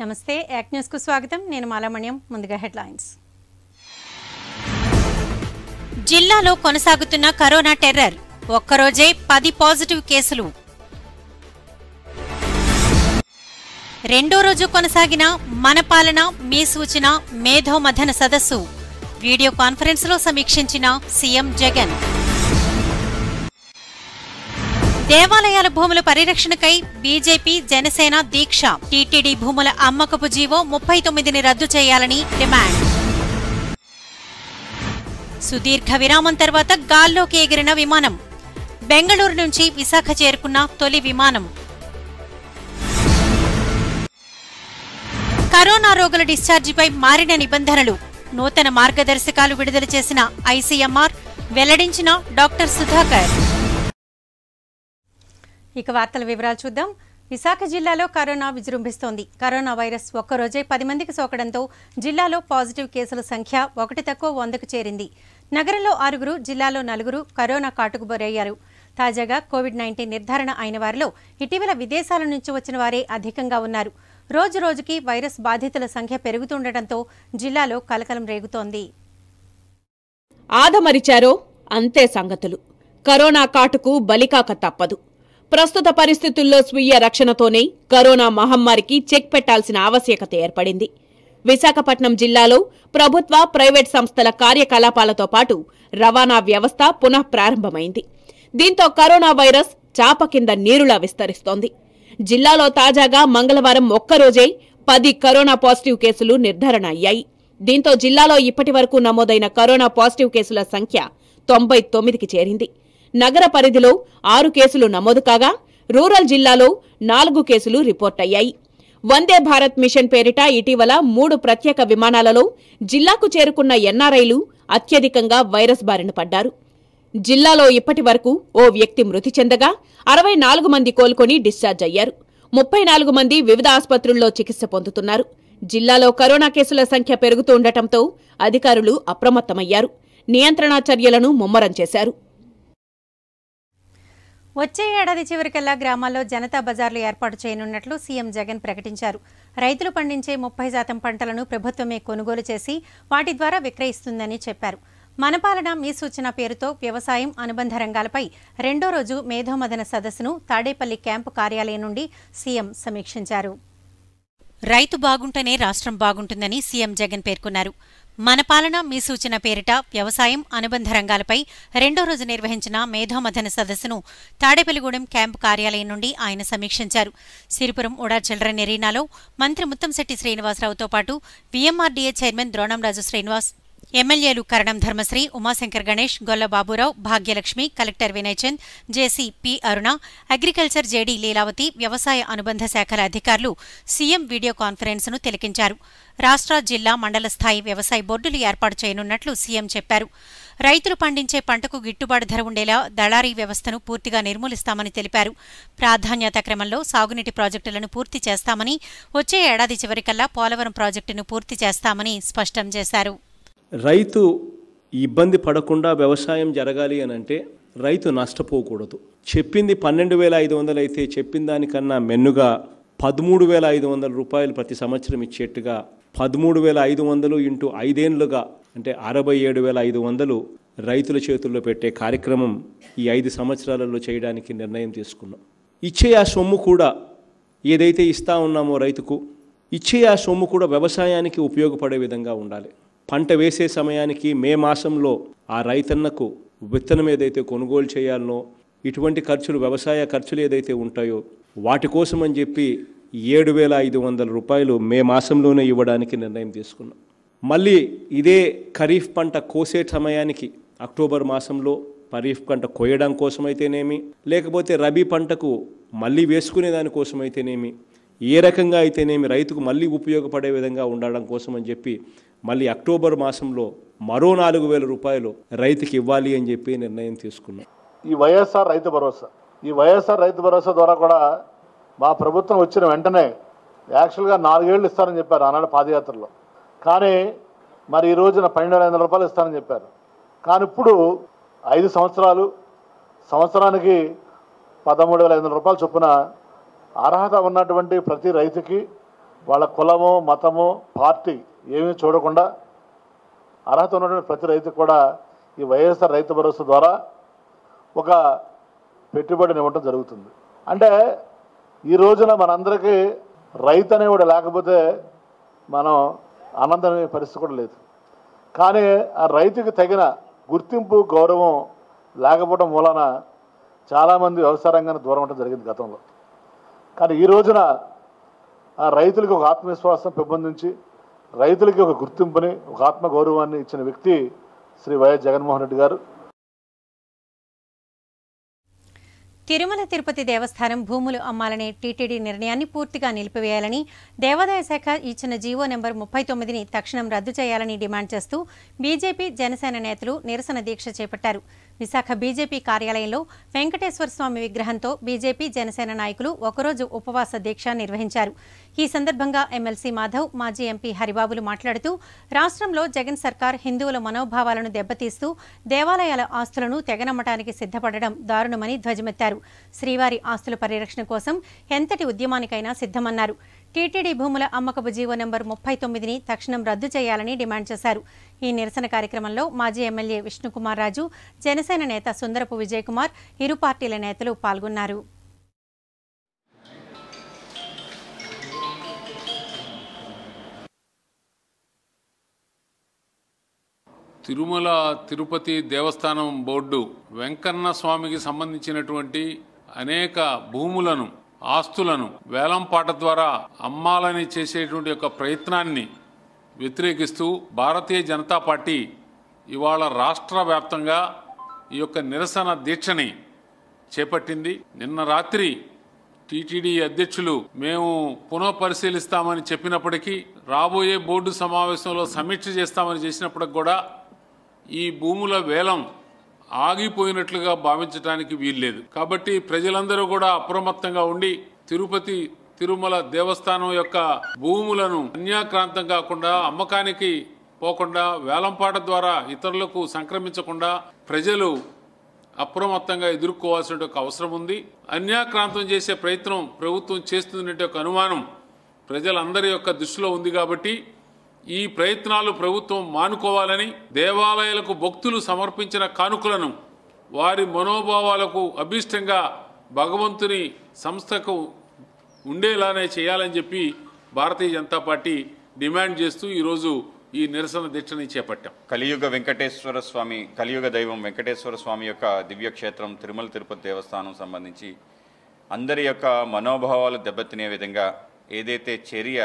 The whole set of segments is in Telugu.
నమస్తే యాక్ న్యూస్కు స్వాగతం నేను మాలామణ్యం ముందుగా హెడ్లైన్స్ జిల్లాలో కొనసాగుతున్న కరోనా టెర్రర్ ఒక్కరోజే పది పాజిటివ్ కేసులు రెండో రోజు కొనసాగిన మన పాలన మీ సూచన మేధోమథన సదస్సు వీడియో కాన్ఫరెన్స్లో సమీక్షించిన సీఎం జగన్ దేవాలయాల భూముల పరిరక్షణకై బీజేపీ జనసేన దీక్ష టీటీడీ భూముల అమ్మకపు జీవో ముప్పై తొమ్మిదిని రద్దు చేయాలని డిమాండ్ సుదీర్ఘ విరామం తర్వాత గాల్లోకి ఎగిరిన విమానం బెంగళూరు నుంచి విశాఖ చేరుకున్న తొలి విమానం కరోనా రోగుల డిశ్చార్జిపై మారిన నిబంధనలు నూతన మార్గదర్శకాలు విడుదల చేసిన ఐసీఎంఆర్ వెల్లడించిన డాక్టర్ సుధాకర్ ఇక వార్తల వివరాలు చూద్దాం విశాఖ జిల్లాలో కరోనా విజృంభిస్తోంది కరోనా వైరస్ ఒక్కరోజే పది మందికి సోకడంతో జిల్లాలో పాజిటివ్ కేసుల సంఖ్య ఒకటి తక్కువ వందకు చేరింది నగరంలో ఆరుగురు జిల్లాలో నలుగురు కరోనా కాటుకు బరయ్యారు తాజాగా కోవిడ్ నైన్టీన్ నిర్ధారణ అయిన వారిలో ఇటీవల విదేశాల నుంచి వచ్చిన వారే అధికంగా ఉన్నారు రోజు రోజుకి వైరస్ బాధితుల సంఖ్య పెరుగుతుండటంతో జిల్లాలో కలకలం రేగుతోంది ఆదమరిచారో అంతే సంగతులు కరోనా కాటుకు బలికాక తప్పదు ప్రస్తుత పరిస్థితుల్లో స్వీయ రక్షణతోనే కరోనా మహమ్మారికి చెక్ పెట్టాల్సిన ఆవశ్యకత ఏర్పడింది విశాఖపట్నం జిల్లాలో ప్రభుత్వ ప్రైవేట్ సంస్థల కార్యకలాపాలతో పాటు రవాణా వ్యవస్థ పునః ప్రారంభమైంది దీంతో కరోనా వైరస్ చాప కింద నీరులా విస్తరిస్తోంది జిల్లాలో తాజాగా మంగళవారం ఒక్కరోజే పది కరోనా పాజిటివ్ కేసులు నిర్ధారణ అయ్యాయి దీంతో జిల్లాలో ఇప్పటి వరకు నమోదైన కరోనా పాజిటివ్ కేసుల సంఖ్య తొంభై తొమ్మిదికి చేరింది నగర పరిధిలో ఆరు కేసులు నమోదు కాగా రూరల్ జిల్లాలో నాలుగు కేసులు రిపోర్టయ్యాయి వందే భారత్ మిషన్ పేరిట ఇటీవల మూడు ప్రత్యేక విమానాలలో జిల్లాకు చేరుకున్న ఎన్ఆర్ఐలు అత్యధికంగా వైరస్ బారిన పడ్డారు జిల్లాలో ఇప్పటి వరకు ఓ వ్యక్తి మృతి చెందగా అరవై నాలుగు మంది కోలుకొని డిశ్చార్జ్ అయ్యారు ముప్పై నాలుగు మంది వివిధ ఆసుపత్రుల్లో చికిత్స పొందుతున్నారు జిల్లాలో కరోనా కేసుల సంఖ్య పెరుగుతుండటంతో అధికారులు అప్రమత్తమయ్యారు నియంత్రణా చర్యలను ముమ్మరం చేశారు వచ్చే ఏడాది చివరికల్లా గ్రామాల్లో జనతా బజార్లు ఏర్పాటు చేయనున్నట్లు సీఎం జగన్ ప్రకటించారు రైతులు పండించే ముప్పై శాతం పంటలను ప్రభుత్వమే కొనుగోలు చేసి వాటి ద్వారా విక్రయిస్తుందని చెప్పారు మన పాలన మీ సూచన పేరుతో వ్యవసాయం అనుబంధ రంగాలపై రెండో రోజు మేధోమదన సదస్సును తాడేపల్లి క్యాంపు కార్యాలయం నుండి సీఎం సమీక్షించారు రైతు బాగుంటేనే రాష్ట్రం బాగుంటుందని సీఎం జగన్ పేర్కొన్నారు మన పాలన మీ సూచన పేరిట వ్యవసాయం అనుబంధ రంగాలపై రెండో రోజు నిర్వహించిన మేధోమథన సదస్సును తాడేపల్లిగూడెం క్యాంపు కార్యాలయం నుండి ఆయన సమీక్షించారు సిరిపురం ఉడా చిల్డ్రన్ ఎరీనాలో మంత్రి ముత్తంశెట్టి శ్రీనివాసరావుతో పాటు వీఎంఆర్డీఏ చైర్మన్ ద్రోణంరాజు శ్రీనివాస్ ఎమ్మెల్యేలు కరణం Dharmasri Umashankar Ganesh Golla Baburao Bhagyalakshmi collector Vinay Chand JC P Aruna agriculture JD Leelavathi వ్యవసాయ అనుబంధ శాఖల అధికారులు సీఎం వీడియో కాన్ఫరెన్స్ను తిలకించారు రాష్ట్ర జిల్లా మండల స్థాయి వ్యవసాయ బోర్డులు ఏర్పాటు చేయనున్నట్లు సీఎం చెప్పారు రైతులు పండించే పంటకు గిట్టుబాటు ధర ఉండేలా దళారీ వ్యవస్థను పూర్తిగా నిర్మూలిస్తామని తెలిపారు ప్రాధాన్యత క్రమంలో సాగునీటి ప్రాజెక్టులను పూర్తి చేస్తామని వచ్చే ఏడాది చివరికల్లా పోలవరం ప్రాజెక్టును పూర్తి చేస్తామని స్పష్టం చేశారు రైతు ఇబ్బంది పడకుండా వ్యవసాయం జరగాలి అని అంటే రైతు నష్టపోకూడదు చెప్పింది పన్నెండు వేల ఐదు వందలు అయితే చెప్పిన దానికన్నా మెన్నుగా పదమూడు వేల ఐదు వందల రూపాయలు ప్రతి సంవత్సరం ఇచ్చేట్టుగా పదమూడు వేల ఐదు వందలు ఇంటూ ఐదేండ్లుగా అంటే అరవై ఏడు వేల ఐదు వందలు రైతుల చేతుల్లో పెట్టే కార్యక్రమం ఈ ఐదు సంవత్సరాలలో చేయడానికి నిర్ణయం తీసుకున్నాం ఇచ్చే ఆ సొమ్ము కూడా ఏదైతే ఇస్తా ఉన్నామో రైతుకు ఇచ్చే ఆ సొమ్ము కూడా వ్యవసాయానికి ఉపయోగపడే విధంగా ఉండాలి పంట వేసే సమయానికి మే మాసంలో ఆ రైతన్నకు విత్తనం ఏదైతే కొనుగోలు చేయాలనో ఇటువంటి ఖర్చులు వ్యవసాయ ఖర్చులు ఏదైతే ఉంటాయో వాటి కోసం అని చెప్పి ఏడు వేల ఐదు వందల రూపాయలు మే మాసంలోనే ఇవ్వడానికి నిర్ణయం తీసుకున్నాం మళ్ళీ ఇదే ఖరీఫ్ పంట కోసే సమయానికి అక్టోబర్ మాసంలో ఖరీఫ్ పంట కోయడం కోసమైతేనేమి లేకపోతే రబీ పంటకు మళ్ళీ వేసుకునే దానికోసమైతేనేమి ఏ రకంగా అయితేనేమి రైతుకు మళ్ళీ ఉపయోగపడే విధంగా ఉండడం కోసం అని చెప్పి మళ్ళీ అక్టోబర్ మాసంలో మరో నాలుగు వేల రూపాయలు రైతుకి ఇవ్వాలి అని చెప్పి నిర్ణయం తీసుకున్నాం ఈ వైఎస్ఆర్ రైతు భరోసా ఈ వైఎస్ఆర్ రైతు భరోసా ద్వారా కూడా మా ప్రభుత్వం వచ్చిన వెంటనే యాక్చువల్గా నాలుగేళ్ళు ఇస్తారని చెప్పారు ఆనాడు పాదయాత్రలో కానీ మరి ఈ రోజున పన్నెండు వేల ఐదు వందల రూపాయలు ఇస్తారని చెప్పారు కానీ ఇప్పుడు ఐదు సంవత్సరాలు సంవత్సరానికి పదమూడు వేల ఐదు వందల రూపాయల చొప్పున అర్హత ఉన్నటువంటి ప్రతి రైతుకి వాళ్ళ కులము మతము పార్టీ ఏమీ చూడకుండా అర్హత ఉన్నటువంటి ప్రతి రైతుకు కూడా ఈ వైఎస్ఆర్ రైతు భరోసా ద్వారా ఒక పెట్టుబడిని ఇవ్వడం జరుగుతుంది అంటే ఈ రోజున మనందరికీ రైతు అనేవాడు లేకపోతే మనం ఆనందమే పరిస్థితి కూడా లేదు కానీ ఆ రైతుకి తగిన గుర్తింపు గౌరవం లేకపోవడం మూలన చాలామంది వ్యవసాయ రంగానికి దూరం ఉండడం జరిగింది గతంలో కానీ ఈ రోజున ఆ రైతులకు ఒక ఆత్మవిశ్వాసం పెంపొందించి రైతులకి ఒక గుర్తింపుని ఒక ఆత్మ గౌరవాన్ని ఇచ్చిన వ్యక్తి శ్రీ వైఎస్ జగన్మోహన్ రెడ్డి గారు తిరుమల తిరుపతి దేవస్థానం భూములు అమ్మాలనే టీటీడీ నిర్ణయాన్ని పూర్తిగా నిలిపివేయాలని దేవాదాయ శాఖ ఇచ్చిన జీవో నెంబర్ ముప్పై తొమ్మిదిని తక్షణం రద్దు చేయాలని డిమాండ్ చేస్తూ బీజేపీ జనసేన నేతలు నిరసన దీక్ష చేపట్టారు విశాఖ బీజేపీ కార్యాలయంలో వెంకటేశ్వర స్వామి విగ్రహంతో బీజేపీ జనసేన నాయకులు ఒకరోజు ఉపవాస దీక్ష నిర్వహించారు ఈ సందర్భంగా ఎమ్మెల్సీ మాధవ్ మాజీ ఎంపీ హరిబాబులు మాట్లాడుతూ రాష్ట్రంలో జగన్ సర్కార్ హిందువుల మనోభావాలను దెబ్బతీస్తూ దేవాలయాల ఆస్తులను తెగనమ్మటానికి సిద్ధపడడం దారుణమని ధ్వజమెత్తారు శ్రీవారి ఆస్తుల పరిరక్షణ కోసం ఎంతటి ఉద్యమానికైనా సిద్ధమన్నారు టీటీడీ భూముల అమ్మకపు జీవో నెంబర్ ముప్పై తొమ్మిదిని తక్షణం రద్దు చేయాలని డిమాండ్ చేశారు ఈ నిరసన కార్యక్రమంలో మాజీ ఎమ్మెల్యే విష్ణుకుమార్ రాజు జనసేన నేత సుందరపు విజయకుమార్ ఇరు పార్టీల నేతలు పాల్గొన్నారు తిరుమల తిరుపతి దేవస్థానం బోర్డు వెంకన్న స్వామికి సంబంధించినటువంటి అనేక భూములను ఆస్తులను వేలంపాట ద్వారా అమ్మాలని చేసేటువంటి యొక్క ప్రయత్నాన్ని వ్యతిరేకిస్తూ భారతీయ జనతా పార్టీ ఇవాళ రాష్ట్ర వ్యాప్తంగా ఈ యొక్క నిరసన దీక్షని చేపట్టింది నిన్న రాత్రి టీటీడీ అధ్యక్షులు మేము పునః పరిశీలిస్తామని చెప్పినప్పటికీ రాబోయే బోర్డు సమావేశంలో సమీక్ష చేస్తామని చేసినప్పటికి కూడా ఈ భూముల వేలం ఆగిపోయినట్లుగా భావించడానికి వీల్లేదు కాబట్టి ప్రజలందరూ కూడా అప్రమత్తంగా ఉండి తిరుపతి తిరుమల దేవస్థానం యొక్క భూములను అన్యాక్రాంతం కాకుండా అమ్మకానికి పోకుండా వేలంపాట ద్వారా ఇతరులకు సంక్రమించకుండా ప్రజలు అప్రమత్తంగా ఎదుర్కోవాల్సిన ఒక అవసరం ఉంది అన్యాక్రాంతం చేసే ప్రయత్నం ప్రభుత్వం చేస్తుందనే ఒక అనుమానం ప్రజలందరి యొక్క దృష్టిలో ఉంది కాబట్టి ఈ ప్రయత్నాలు ప్రభుత్వం మానుకోవాలని దేవాలయాలకు భక్తులు సమర్పించిన కానుకలను వారి మనోభావాలకు అభీష్టంగా భగవంతుని సంస్థకు ఉండేలానే చేయాలని చెప్పి భారతీయ జనతా పార్టీ డిమాండ్ చేస్తూ ఈరోజు ఈ నిరసన దీక్షని చేపట్టాం కలియుగ వెంకటేశ్వర స్వామి కలియుగ దైవం వెంకటేశ్వర స్వామి యొక్క దివ్యక్షేత్రం తిరుమల తిరుపతి దేవస్థానం సంబంధించి అందరి యొక్క మనోభావాలు దెబ్బతినే విధంగా ఏదైతే చర్య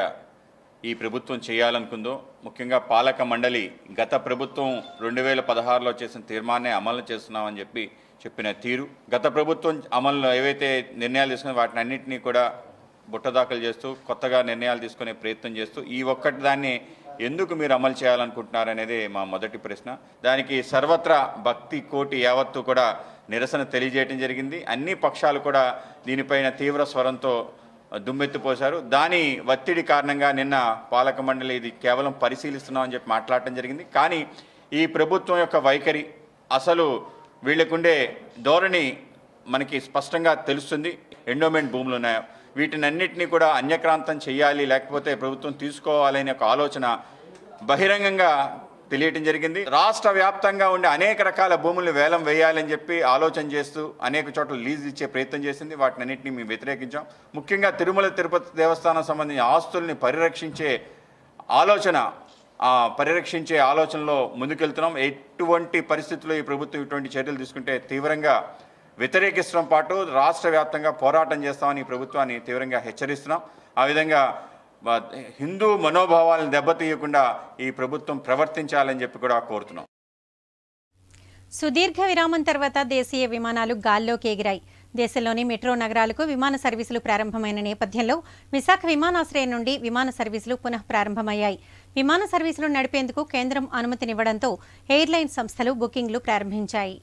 ఈ ప్రభుత్వం చేయాలనుకుందో ముఖ్యంగా పాలక మండలి గత ప్రభుత్వం రెండు వేల పదహారులో చేసిన తీర్మానాన్ని అమలు చేస్తున్నామని చెప్పి చెప్పిన తీరు గత ప్రభుత్వం అమలు ఏవైతే నిర్ణయాలు తీసుకుని వాటిని అన్నింటినీ కూడా బుట్టదాఖలు చేస్తూ కొత్తగా నిర్ణయాలు తీసుకునే ప్రయత్నం చేస్తూ ఈ ఒక్కటి దాన్ని ఎందుకు మీరు అమలు చేయాలనుకుంటున్నారనేది మా మొదటి ప్రశ్న దానికి సర్వత్రా భక్తి కోటి యావత్తు కూడా నిరసన తెలియజేయడం జరిగింది అన్ని పక్షాలు కూడా దీనిపైన తీవ్ర స్వరంతో దుమ్మెత్తిపోశారు దాని ఒత్తిడి కారణంగా నిన్న పాలక మండలి ఇది కేవలం పరిశీలిస్తున్నామని చెప్పి మాట్లాడటం జరిగింది కానీ ఈ ప్రభుత్వం యొక్క వైఖరి అసలు వీళ్ళకుండే ధోరణి మనకి స్పష్టంగా తెలుస్తుంది ఎండోమెంట్ భూములు ఉన్నాయి వీటిని అన్నింటినీ కూడా అన్యక్రాంతం చేయాలి లేకపోతే ప్రభుత్వం తీసుకోవాలనే ఒక ఆలోచన బహిరంగంగా తెలియటం జరిగింది రాష్ట్ర వ్యాప్తంగా ఉండే అనేక రకాల భూములను వేలం వేయాలని చెప్పి ఆలోచన చేస్తూ అనేక చోట్ల లీజ్ ఇచ్చే ప్రయత్నం చేసింది వాటిని అన్నింటినీ మేము వ్యతిరేకించాం ముఖ్యంగా తిరుమల తిరుపతి దేవస్థానం సంబంధించిన ఆస్తుల్ని పరిరక్షించే ఆలోచన ఆ పరిరక్షించే ఆలోచనలో ముందుకెళ్తున్నాం ఎటువంటి పరిస్థితుల్లో ఈ ప్రభుత్వం ఇటువంటి చర్యలు తీసుకుంటే తీవ్రంగా వ్యతిరేకిస్తడం పాటు రాష్ట్ర వ్యాప్తంగా పోరాటం చేస్తామని ఈ ప్రభుత్వాన్ని తీవ్రంగా హెచ్చరిస్తున్నాం ఆ విధంగా బ- హిందూ మనోభావాలను దెబ్బతీయకుండా ఈ ప్రభుత్వం ప్రవర్తించాలని చెప్పి కూడా కోరుతున్నాం సుదీర్ఘ విరామం తర్వాత దేశీయ విమానాలు గాల్లోకి ఎగిరాయి దేశంలోని మెట్రో నగరాలకు విమాన సర్వీసులు ప్రారంభమైన నేపథ్యంలో విశాఖ విమానాశ్రయం నుండి విమాన సర్వీసులు పునః ప్రారంభమయ్యాయి విమాన సర్వీసులు నడిపేందుకు కేంద్రం అనుమతినివ్వడంతో ఎయిర్లైన్ సంస్థలు బుకింగ్లు ప్రారంభించాయి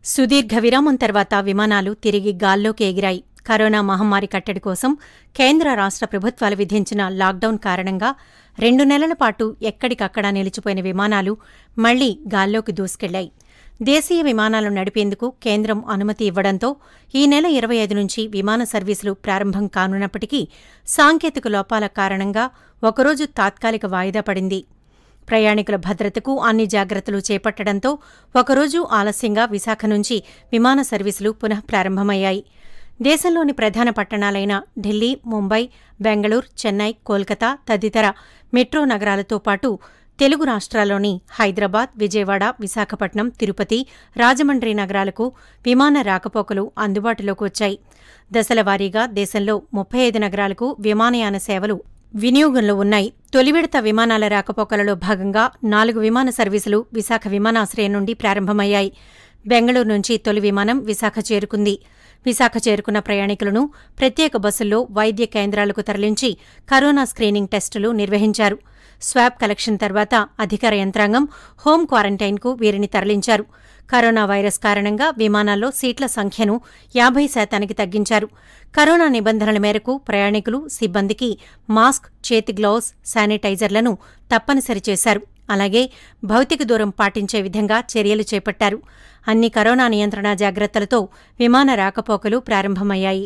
సుదీర్ఘ విరామం తర్వాత విమానాలు తిరిగి గాల్లోకి ఎగిరాయి కరోనా మహమ్మారి కట్టడి కోసం కేంద్ర రాష్ట్ర ప్రభుత్వాలు విధించిన లాక్డౌన్ కారణంగా రెండు నెలల పాటు ఎక్కడికక్కడ నిలిచిపోయిన విమానాలు మళ్లీ గాల్లోకి దూసుకెళ్లాయి దేశీయ విమానాలు నడిపేందుకు కేంద్రం అనుమతి ఇవ్వడంతో ఈ నెల ఇరవై ఐదు నుంచి విమాన సర్వీసులు ప్రారంభం కానున్నప్పటికీ సాంకేతిక లోపాల కారణంగా ఒకరోజు తాత్కాలిక వాయిదా పడింది ప్రయాణికుల భద్రతకు అన్ని జాగ్రత్తలు చేపట్టడంతో ఒకరోజు ఆలస్యంగా విశాఖ నుంచి విమాన సర్వీసులు పునః ప్రారంభమయ్యాయి దేశంలోని ప్రధాన పట్టణాలైన ఢిల్లీ ముంబై బెంగళూరు చెన్నై కోల్కతా తదితర మెట్రో నగరాలతో పాటు తెలుగు రాష్ట్రాల్లోని హైదరాబాద్ విజయవాడ విశాఖపట్నం తిరుపతి రాజమండ్రి నగరాలకు విమాన రాకపోకలు అందుబాటులోకి వచ్చాయి దశలవారీగా దేశంలో ముప్పై ఐదు నగరాలకు విమానయాన సేవలు వినియోగంలో ఉన్నాయి తొలి విడత విమానాల రాకపోకలలో భాగంగా నాలుగు విమాన సర్వీసులు విశాఖ విమానాశ్రయం నుండి ప్రారంభమయ్యాయి బెంగళూరు నుంచి తొలి విమానం విశాఖ చేరుకుంది విశాఖ చేరుకున్న ప్రయాణికులను ప్రత్యేక బస్సుల్లో వైద్య కేంద్రాలకు తరలించి కరోనా స్క్రీనింగ్ టెస్టులు నిర్వహించారు స్వాబ్ కలెక్షన్ తర్వాత అధికార యంత్రాంగం హోం క్వారంటైన్కు వీరిని తరలించారు కరోనా వైరస్ కారణంగా విమానాల్లో సీట్ల సంఖ్యను యాభై శాతానికి తగ్గించారు కరోనా నిబంధనల మేరకు ప్రయాణికులు సిబ్బందికి మాస్క్ చేతి గ్లౌస్ శానిటైజర్లను తప్పనిసరి చేశారు అలాగే భౌతిక దూరం పాటించే విధంగా చర్యలు చేపట్టారు అన్ని కరోనా నియంత్రణ జాగ్రత్తలతో విమాన రాకపోకలు ప్రారంభమయ్యాయి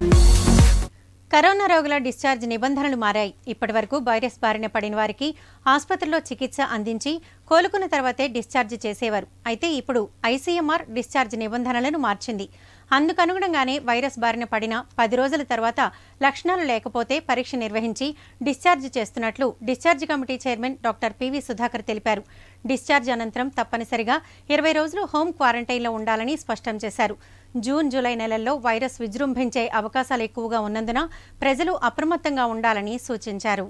కరోనా రోగుల డిశ్చార్జ్ నిబంధనలు మారాయి ఇప్పటివరకు వైరస్ బారిన పడిన వారికి ఆసుపత్రిలో చికిత్స అందించి కోలుకున్న తర్వాతే డిశ్చార్జ్ చేసేవారు అయితే ఇప్పుడు ఐసీఎంఆర్ డిశ్చార్జ్ నిబంధనలను మార్చింది అందుకనుగుణంగానే వైరస్ బారిన పడిన పది రోజుల తర్వాత లక్షణాలు లేకపోతే పరీక్ష నిర్వహించి డిశ్చార్జ్ చేస్తున్నట్లు discharge committee chairman doctor PV Sudhakar తెలిపారు డిశ్చార్జ్ అనంతరం తప్పనిసరిగా ఇరవై రోజులు హోం క్వారంటైన్లో ఉండాలని స్పష్టం చేశారు జూన్ జూలై నెలల్లో వైరస్ విజృంభించే అవకాశాలు ఎక్కువగా ఉన్నందున ప్రజలు అప్రమత్తంగా ఉండాలని సూచించారు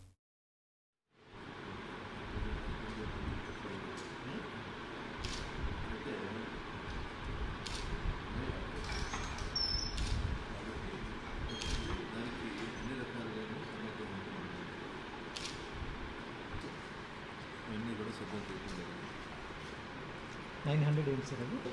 నైన్ హండ్రెడ్ ఏంటి సార్ అది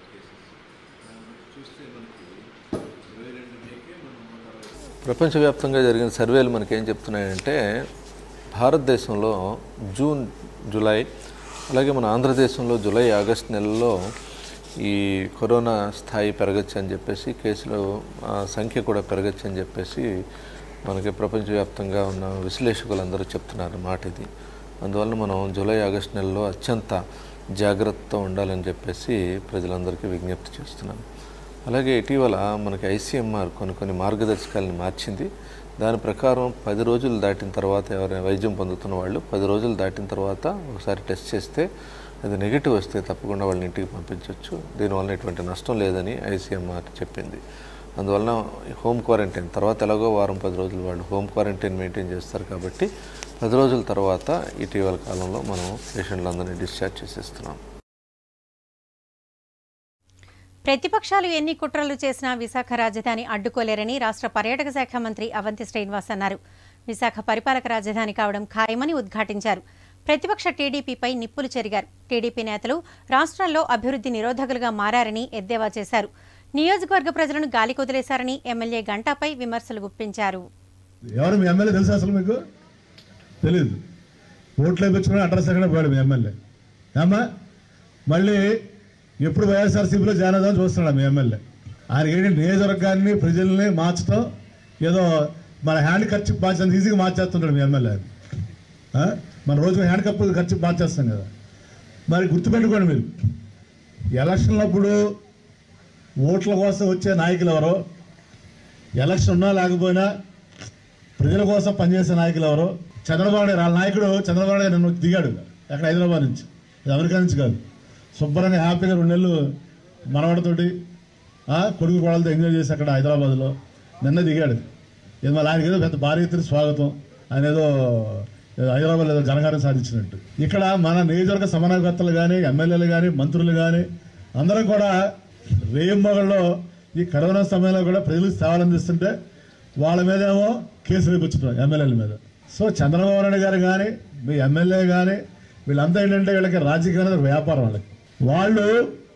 ప్రపంచవ్యాప్తంగా జరిగిన సర్వేలు మనకేం చెప్తున్నాయంటే భారతదేశంలో జూన్ జూలై అలాగే మన ఆంధ్రదేశంలో జూలై ఆగస్ట్ నెలలో ఈ కరోనా స్థాయి పెరగచ్చు అని చెప్పేసి కేసులు ఆ, సంఖ్య కూడా పెరగచ్చు అని చెప్పేసి మనకి ప్రపంచవ్యాప్తంగా ఉన్న విశ్లేషకులందరూ చెప్తున్నారు మాట ఇది అందువల్ల మనం జూలై ఆగస్ట్ నెలలో అత్యంత జాగ్రత్తతో ఉండాలని చెప్పేసి ప్రజలందరికీ విజ్ఞప్తి చేస్తున్నాను అలాగే ఇటీవల మనకి ఐసీఎంఆర్ కొన్ని కొన్ని మార్గదర్శకాలను మార్చింది దాని ప్రకారం పది రోజులు దాటిన తర్వాత ఎవరైనా వైద్యం పొందుతున్న వాళ్ళు పది రోజులు దాటిన తర్వాత ఒకసారి టెస్ట్ చేస్తే అది నెగిటివ్ వస్తే తప్పకుండా వాళ్ళని ఇంటికి పంపించవచ్చు దీనివల్ల ఎటువంటి నష్టం లేదని ఐసీఎంఆర్ చెప్పింది అందువలన హోమ్ క్వారంటైన్ తర్వాత ఎలాగో వారం పది రోజులు వాళ్ళు హోమ్ క్వారంటైన్ మెయింటైన్ చేస్తారు కాబట్టి పది రోజుల తర్వాత ఇటీవల కాలంలో మనం పేషెంట్లందరినీ డిశ్చార్జ్ చేసేస్తున్నాం ప్రతిపక్షాలు ఎన్ని కుట్రలు చేసినా విశాఖ రాజధాని అడ్డుకోలేరని రాష్ట్ర పర్యాటక శాఖ మంత్రి అవంతి శ్రీనివాస్ అన్నారు విశాఖ పరిపాలక రాజధాని కావడం ఖాయమని ఉద్ఘాటించారు ప్రతిపక్ష టీడీపీపై నిప్పులు చెరిగారు టీడీపీ నేతలు రాష్ట్రాల్లో అభివృద్ధి నిరోధకులుగా మారారని ఎద్దేవా చేశారు నియోజకవర్గ ప్రజలను గాలి కుదిలేశారని ఎమ్మెల్యే గంటాపై విమర్శలు గుప్పించారు ఎవరు మీ ఎమ్మెల్యే తెలుసా అసలు మీకు తెలీదు ఓట్లు వేయించుకుని అడ్రస్ ఎక్కడ పోయాడు మీ ఎమ్మెల్యే ఏమ్మా మళ్ళీ ఎప్పుడు వైఎస్ఆర్సీపీలో జాయిన్ అవుదామని చూస్తున్నాడు మీ ఎమ్మెల్యే ఆయన ఏంటి నియోజకవర్గాన్ని ప్రజల్ని మార్చడం ఏదో మన హ్యాండ్ ఖర్చు మార్చేంత ఈజీగా మార్చేస్తున్నాడు మీ ఎమ్మెల్యే ఆ? మన రోజు హ్యాండ్ కప్ ఖర్చు మార్చేస్తాం కదా మరి గుర్తుపెట్టుకోండి మీరు ఎలక్షన్లప్పుడు ఓట్ల కోసం వచ్చే నాయకులు ఎవరో ఎలక్షన్ ఉన్నా లేకపోయినా ప్రజల కోసం పనిచేసే నాయకులు ఎవరు చంద్రబాబు నాయుడు వాళ్ళ నాయకుడు చంద్రబాబు నాయుడు నిన్న దిగాడు అక్కడ హైదరాబాద్ నుంచి ఇది అమెరికా నుంచి కాదు శుభ్రంగా హ్యాపీగా రెండు నెలలు మనవడతోటి ఆ, కొడుకు కోడలతో ఎంజాయ్ చేసి అక్కడ హైదరాబాద్లో నిన్న దిగాడు ఇది మళ్ళీ ఆయనకి ఏదో పెద్ద భారీ ఎత్తున స్వాగతం ఆయన ఏదో ఏదో హైదరాబాద్ ఏదో ఘనకార్యం సాధించినట్టు ఇక్కడ మన నియోజకవర్గ సమన్వయకర్తలు కానీ ఎమ్మెల్యేలు కానీ మంత్రులు కానీ అందరం కూడా రేయింబగల్లో ఈ కరోనా సమయంలో కూడా ప్రజలకు సేవలు అందిస్తుంటే వాళ్ళ మీదేమో కేసులు వేయించుతున్నారు ఎమ్మెల్యేల మీద సో చంద్రబాబు నాయుడు గారు కానీ మీ ఎమ్మెల్యే కానీ వీళ్ళంతా ఏంటంటే వీళ్ళకి రాజకీయం అనేది ఒక వ్యాపారం వాళ్ళకి వాళ్ళు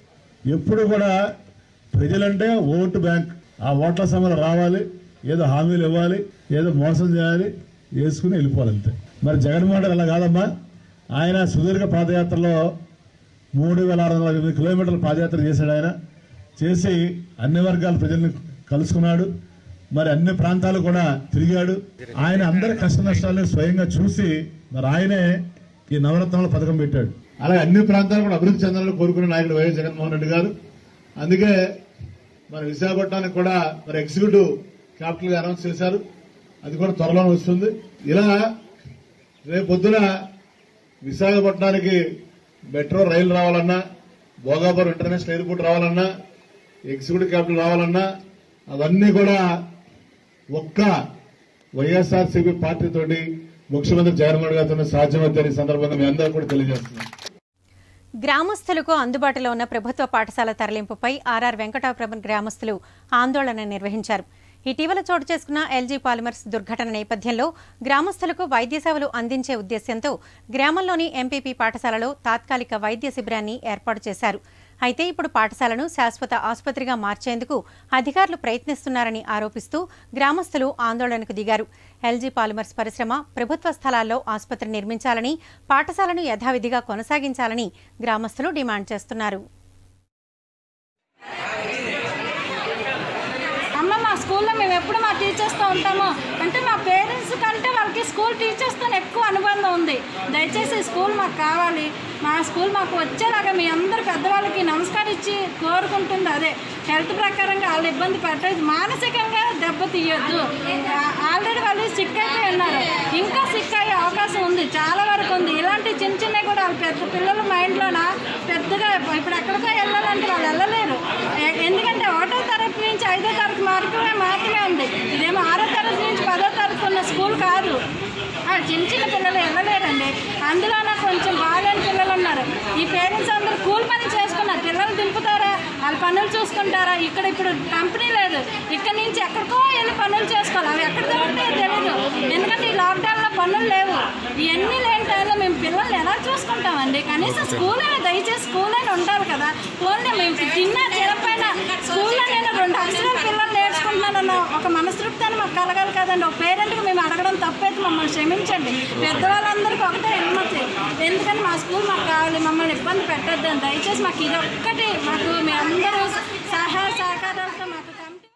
ఎప్పుడు కూడా ప్రజలంటే ఓటు బ్యాంక్ ఆ ఓట్ల సమయంలో రావాలి ఏదో హామీలు ఇవ్వాలి ఏదో మోసం చేయాలి వేసుకుని వెళ్ళిపోవాలి అంతే మరి జగన్మోహన్ రెడ్డి అలా కాదమ్మా ఆయన సుదీర్ఘ పాదయాత్రలో మూడు వేల ఆరు వందల ఎనిమిది కిలోమీటర్ల పాదయాత్ర చేశాడు ఆయన చేసి అన్ని వర్గాల ప్రజల్ని కలుసుకున్నాడు మరి అన్ని ప్రాంతాలు కూడా తిరిగాడు ఆయన అందరి కష్ట నష్టాలను స్వయంగా చూసి మరి ఆయనే ఈ నవరత్నాల పథకం పెట్టాడు అలాగే అన్ని ప్రాంతాలు కూడా అభివృద్ధి చెందాలని కోరుకునే నాయకుడు వైఎస్ జగన్మోహన్ రెడ్డి గారు అందుకే మన విశాఖపట్నానికి కూడా మరి ఎగ్జిక్యూటివ్ క్యాపిటల్ గా అనౌన్స్ చేశారు అది కూడా త్వరలో వస్తుంది ఇలా రేపు పొద్దున విశాఖపట్నానికి మెట్రో రైలు రావాలన్నా భోగాపురం ఇంటర్నేషనల్ ఎయిర్పోర్ట్ రావాలన్నా ఎగ్జిక్యూటివ్ క్యాపిటల్ రావాలన్నా అవన్నీ కూడా ఒక్క వైఎస్ఆర్సీపీ పార్టీతోటి ముఖ్యమంత్రి జగన్మోహన్ గారితో సాధ్యమవుతాయి ఈ సందర్భంగా మీ అందరూ కూడా తెలియజేస్తున్నాం గ్రామస్తులకు అందుబాటులో ఉన్న ప్రభుత్వ పాఠశాల తరలింపుపై ఆర్ఆర్ వెంకటాపురం గ్రామస్తులు ఆందోళన నిర్వహించారు ఇటీవల చోటు చేసుకున్న ఎల్జీ పాలిమర్స్ దుర్ఘటన నేపథ్యంలో గ్రామస్తులకు వైద్య సేవలు అందించే ఉద్దేశ్యంతో గ్రామంలోని ఎంపీపీ పాఠశాలలో తాత్కాలిక వైద్య శిబిరాన్ని ఏర్పాటు చేశారు అయితే ఇప్పుడు పాఠశాలను శాశ్వత ఆసుపత్రిగా మార్చేందుకు అధికారులు ప్రయత్నిస్తున్నారని ఆరోపిస్తూ గ్రామస్తులు ఆందోళనకు దిగారు ఎల్జీ పాలిమర్స్ పరిశ్రమ ప్రభుత్వ స్థలాల్లో ఆసుపత్రి నిర్మించాలని పాఠశాలను యథావిధిగా కొనసాగించాలని గ్రామస్తులు డిమాండ్ చేస్తున్నారు అమ్మ మా స్కూల్లో మేము ఎప్పుడు మా టీచర్స్తో ఉంటాము అంటే మా పేరెంట్స్ కంటే వాళ్ళకి స్కూల్ టీచర్స్తో ఎక్కువ అనుబంధం ఉంది దయచేసి ఈ స్కూల్ మాకు కావాలి మా స్కూల్ మాకు వచ్చేలాగా మీ అందరు పెద్దవాళ్ళకి నమస్కారం ఇచ్చి కోరుకుంటుంది అదే హెల్త్ ప్రకారంగా వాళ్ళు ఇబ్బంది పెట్టలేదు మానసికంగా దెబ్బ తీయొద్దు ఆల్రెడీ వాళ్ళు సిక్ అయిపోయి ఉన్నారు ఇంకా సిక్ అయ్యే అవకాశం ఉంది చాలా వరకు ఉంది ఇలాంటి చిన్న చిన్నవి కూడా వాళ్ళ పెద్ద పిల్లల మైండ్లోన పెద్దగా ఇప్పుడు ఎక్కడికో వెళ్ళాలంటే వాళ్ళు వెళ్ళలేరు ఎ- ఎందుకంటే ఒకటో తరగతి నుంచి ఐదో తరగతి మార్కులే మాత్రమే ఉంది ఇదేమో ఆరో తరగతి నుంచి పదో తరగతి ఉన్న స్కూల్ కాదు ఆ, చిన్న చిన్న పిల్లలు వెళ్ళలేరండి అందులోన కొంచెం బాగాలేని పిల్లలు ఉన్నారు ఈ పేరెంట్స్ అందరూ కూలి పని చేసుకున్నారు పిల్లలు దింపుతారా వాళ్ళ పనులు చూసుకుంటారా ఇక్కడ ఇప్పుడు కంపెనీ లేదు ఇక్కడ నుంచి ఎక్కడికో వెళ్ళి పనులు చేసుకోవాలి అవి ఎక్కడ దొరుకుతాయో తెలియదు ఎందుకంటే ఈ లాక్డౌన్లో పనులు లేవు ఇవన్నీ లేని టైంలో మేము పిల్లల్ని ఎలా చూసుకుంటామండి కనీసం స్కూల్ అయినా దయచేసి స్కూల్ అయినా ఉండాలి కదా ఫోన్లే మేము తిన్నా తినపైన స్కూల్లో నేను రెండు అక్షరాలు పిల్లలు నేర్చుకుంటున్నానన్న ఒక మనస్తృప్తిని మాకు కలగాలి కదండి ఒక పేరెంట్కి మేము అడగడం తప్పైతే మమ్మల్ని క్షమించండి పెద్దవాళ్ళందరికీ ఒకటే విన్నతి ఎందుకని మా స్కూల్ మాకు కావాలి మమ్మల్ని ఇబ్బంది పెట్టొద్దని దయచేసి మాకు ఇది ఒక్కటి మాకు మీ అందరూ సహాయ సహకారాలతో మాకు కమిటీ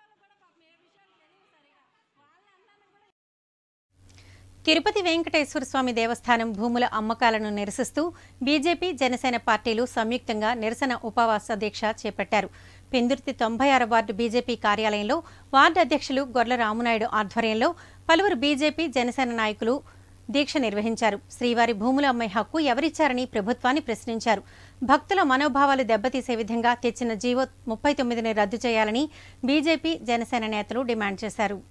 తిరుపతి వెంకటేశ్వర స్వామి దేవస్థానం భూముల అమ్మకాలను నిరసిస్తూ బీజేపీ జనసేన పార్టీలు సంయుక్తంగా నిరసన ఉపవాస దీక్ష చేపట్టారు పెందుర్తి తొంభై ఆరు వార్డు బీజేపీ కార్యాలయంలో వార్డు అధ్యక్షులు గొర్ల రామునాయుడు ఆధ్వర్యంలో పలువురు బీజేపీ జనసేన నాయకులు దీక్ష నిర్వహించారు శ్రీవారి భూముల అమ్మే హక్కు ఎవరిచ్చారని ప్రభుత్వాన్ని ప్రశ్నించారు భక్తుల మనోభావాలు దెబ్బతీసే విధంగా తెచ్చిన జీవో ముప్పై తొమ్మిదిని రద్దు చేయాలని బీజేపీ జనసేన నేతలు డిమాండ్ చేశారు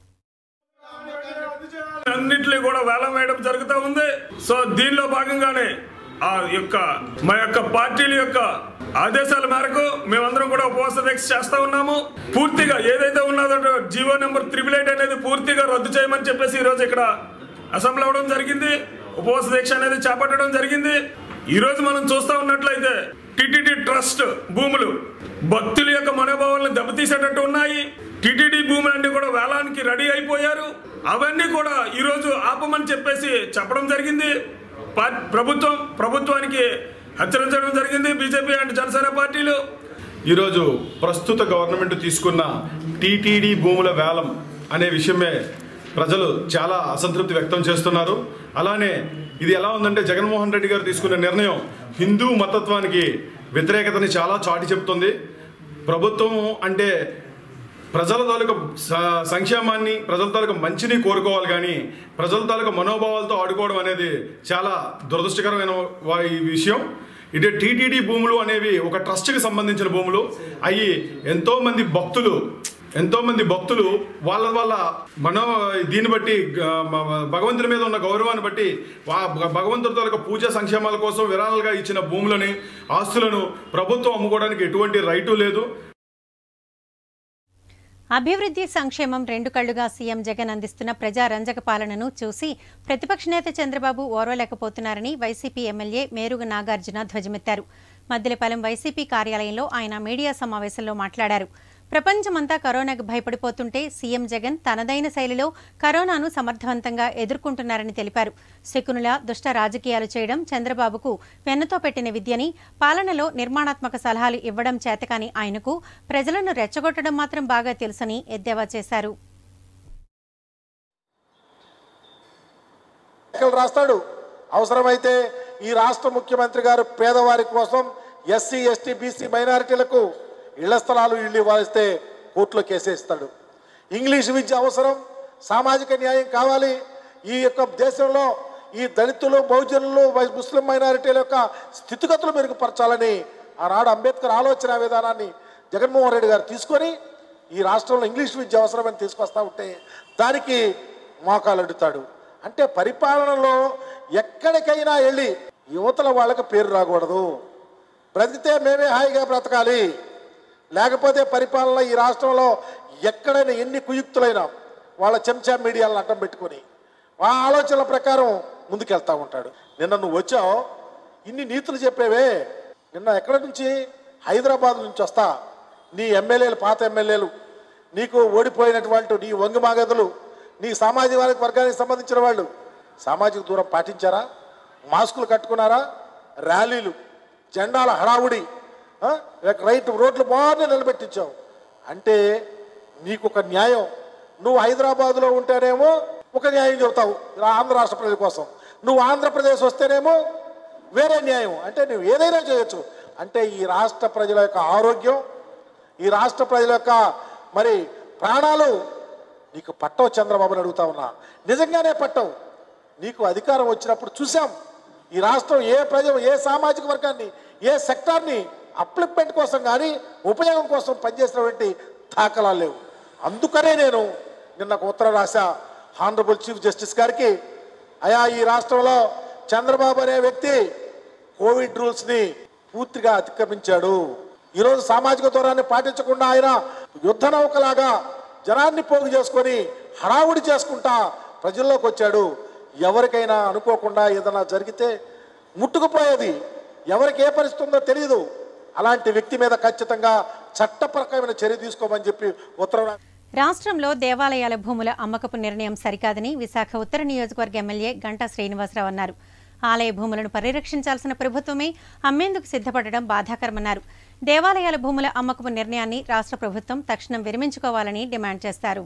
అన్నింటినీ కూడా వేలం వేయడం జరుగుతూ ఉంది సో దీనిలో భాగంగానే ఆ యొక్క మా యొక్క పార్టీల యొక్క ఆదేశాల మేరకు మేమందరం కూడా ఉపవాస దీక్ష చేస్తా ఉన్నాము పూర్తిగా ఏదైతే ఉన్నదో జీవో నెంబర్ త్రిబుల్ ఎయిట్ అనేది పూర్తిగా రద్దు చేయమని చెప్పేసి ఈ రోజు ఇక్కడ అసెంబ్లీ అవ్వడం జరిగింది ఉపవాస దీక్ష అనేది చేపట్టడం జరిగింది ఈ రోజు మనం చూస్తా ఉన్నట్లయితే టిటిడి ట్రస్ట్ భూములు భక్తుల యొక్క మనోభావాలను దెబ్బతీసేటట్టు ఉన్నాయి టిటిడి భూములన్నీ కూడా వేలానికి రెడీ అయిపోయారు అవన్నీ కూడా ఈ రోజు ఆపమని చెప్పేసి చెప్పడం జరిగింది పా- ప్రభుత్వం ప్రభుత్వానికి హెచ్చరించడం జరిగింది బీజేపీ అండ్ జనసేన పార్టీలు ఈరోజు ప్రస్తుత గవర్నమెంట్ తీసుకున్న టీటీడీ భూముల వేలం అనే విషయమే ప్రజలు చాలా అసంతృప్తి వ్యక్తం చేస్తున్నారు అలానే ఇది ఎలా ఉందంటే జగన్మోహన్ రెడ్డి గారు తీసుకున్న నిర్ణయం హిందూ మతత్వానికి వ్యతిరేకతని చాలా చాటి చెప్తుంది ప్రభుత్వం అంటే ప్రజల తాలూకా స- సంక్షేమాన్ని ప్రజల తాలూకా మంచిని కోరుకోవాలి కానీ ప్రజల తాలూకా మనోభావాలతో ఆడుకోవడం అనేది చాలా దురదృష్టకరమైన వా- ఈ విషయం ఇదే టీటీడీ భూములు అనేవి ఒక ట్రస్ట్కి సంబంధించిన భూములు అవి ఎంతో మంది భక్తులు ఎంతో మంది భక్తులు వాళ్ళ వాళ్ళ మనో దీన్ని బట్టి ఆ, మ- భగవంతుని మీద ఉన్న గౌరవాన్ని బట్టి వా- భగవంతుడి తాలూకా పూజా సంక్షేమాల కోసం విరాళాలుగా ఇచ్చిన భూములని ఆస్తులను ప్రభుత్వం అమ్ముకోవడానికి ఎటువంటి రైటు లేదు అభివృద్ధి సంక్షేమం రెండు కళ్లుగా సీఎం జగన్ అందిస్తున్న ప్రజారంజక పాలనను చూసి ప్రతిపక్ష నేత చంద్రబాబు ఓర్వలేకపోతున్నారని వైసీపీ ఎమ్మెల్యే మేరుగ నాగార్జున ధ్వజమెత్తారు మద్దిలపాలెం వైసీపీ కార్యాలయంలో ఆయన మీడియా సమావేశంలో మాట్లాడారు ప్రపంచమంతా కరోనాకు భయపడిపోతుంటే సీఎం జగన్ తనదైన శైలిలో కరోనాను సమర్థవంతంగా ఎదుర్కొంటున్నారని తెలిపారు శకునుల దుష్ట రాజకీయాలు చేయడం చంద్రబాబుకు వెన్నతో పెట్టిన విద్యని పాలనలో నిర్మాణాత్మక సలహాలు ఇవ్వడం చేతకాని ఆయనకు ప్రజలను రెచ్చగొట్టడం మాత్రం బాగా తెలుసని ఎద్దేవా చేశారు లెక్కలు రాస్తాడు అవసరమైతే ఈ రాష్ట్ర ముఖ్యమంత్రి గారు పేదవారి కోసం ఎస్సీ ఎస్టీ బీసీ మైనారిటీలకు ఇళ్ల స్థలాలు ఇళ్ళు ఇవ్వాలిస్తే కోర్టులో కేసేస్తాడు ఇంగ్లీష్ విద్య అవసరం సామాజిక న్యాయం కావాలి ఈ యొక్క దేశంలో ఈ దళితులు బహుజనులు వై- ముస్లిం మైనారిటీల యొక్క స్థితిగతులు మెరుగుపరచాలని ఆనాడు అంబేద్కర్ ఆలోచన విధానాన్ని జగన్మోహన్ రెడ్డి గారు తీసుకొని ఈ రాష్ట్రంలో ఇంగ్లీష్ విద్య అవసరమని తీసుకొస్తా ఉంటే దానికి మోకాలు అడుగుతాడు అంటే పరిపాలనలో ఎక్కడికైనా వెళ్ళి యువతల వాళ్ళకి పేరు రాకూడదు బ్రతికితే మేమే హాయిగా బ్రతకాలి లేకపోతే పరిపాలన ఈ రాష్ట్రంలో ఎక్కడైనా ఎన్ని కుయుక్తులైనా వాళ్ళ చెంచా మీడియాలను అడ్డం పెట్టుకొని ఆ ఆలోచనల ప్రకారం ముందుకెళ్తా ఉంటాడు నిన్న నువ్వు వచ్చావు ఇన్ని నీతులు చెప్పేవే నిన్న ఎక్కడి నుంచి హైదరాబాద్ నుంచి వస్తా నీ ఎమ్మెల్యేలు పాత ఎమ్మెల్యేలు నీకు ఓడిపోయినటువంటి నీ వంగి మాగదులు నీ సామాజిక వర్గ- వర్గానికి సంబంధించిన వాళ్ళు సామాజిక దూరం పాటించారా మాస్కులు కట్టుకున్నారా ర్యాలీలు జెండాల హడావుడి ఆ? రైట్ రోడ్లు బాగానే నిలబెట్టించావు అంటే నీకు ఒక న్యాయం నువ్వు హైదరాబాద్లో ఉంటేనేమో ఒక న్యాయం చెబుతావు రా- ఆంధ్ర రాష్ట్ర ప్రజల కోసం నువ్వు ఆంధ్రప్రదేశ్ వస్తేనేమో వేరే న్యాయం అంటే నువ్వు ఏదైనా చేయొచ్చు అంటే ఈ రాష్ట్ర ప్రజల యొక్క ఆరోగ్యం ఈ రాష్ట్ర ప్రజల యొక్క మరి ప్రాణాలు నీకు పట్టవు చంద్రబాబుని అడుగుతా ఉన్నా నిజంగానే పట్టవు నీకు అధికారం వచ్చినప్పుడు చూసాం ఈ రాష్ట్రం ఏ ప్రజ ఏ సామాజిక వర్గాన్ని ఏ సెక్టార్ని అప్లిప్మెంట్ కోసం కానీ ఉపయోగం కోసం పనిచేసినటువంటి దాఖలాలు లేవు అందుకనే నేను నిన్న ఒక ఉత్తరం రాశా హానరబుల్ చీఫ్ జస్టిస్ గారికి అయా ఈ రాష్ట్రంలో చంద్రబాబు అనే వ్యక్తి కోవిడ్ రూల్స్ని పూర్తిగా అతిక్రమించాడు ఈరోజు సామాజిక దూరాన్ని పాటించకుండా ఆయన యుద్ధ నౌకలాగా జనాన్ని పోగు చేసుకొని హడావుడి చేసుకుంటా ప్రజల్లోకి వచ్చాడు ఎవరికైనా అనుకోకుండా ఏదైనా జరిగితే ముట్టుకుపోయేది ఎవరికి ఏ పరిస్థితి ఉందో తెలియదు అలాంటి వ్యక్తి మీద ఖచ్చితంగా చట్టపరమైన చర్య తీసుకోమని చెప్పి ఉత్తరం రా- రాష్ట్రంలో దేవాలయాల భూముల అమ్మకపు నిర్ణయం సరికాదని విశాఖ ఉత్తర నియోజకవర్గ ఎమ్మెల్యే గంటా శ్రీనివాసరావు అన్నారు ఆలయ భూములను పరిరక్షించాల్సిన ప్రభుత్వమే అమ్మేందుకు సిద్ధపడడం బాధాకరమన్నారు దేవాలయాల భూముల అమ్మకపు నిర్ణయాన్ని రాష్ట్ర ప్రభుత్వం తక్షణం విరమించుకోవాలని డిమాండ్ చేశారు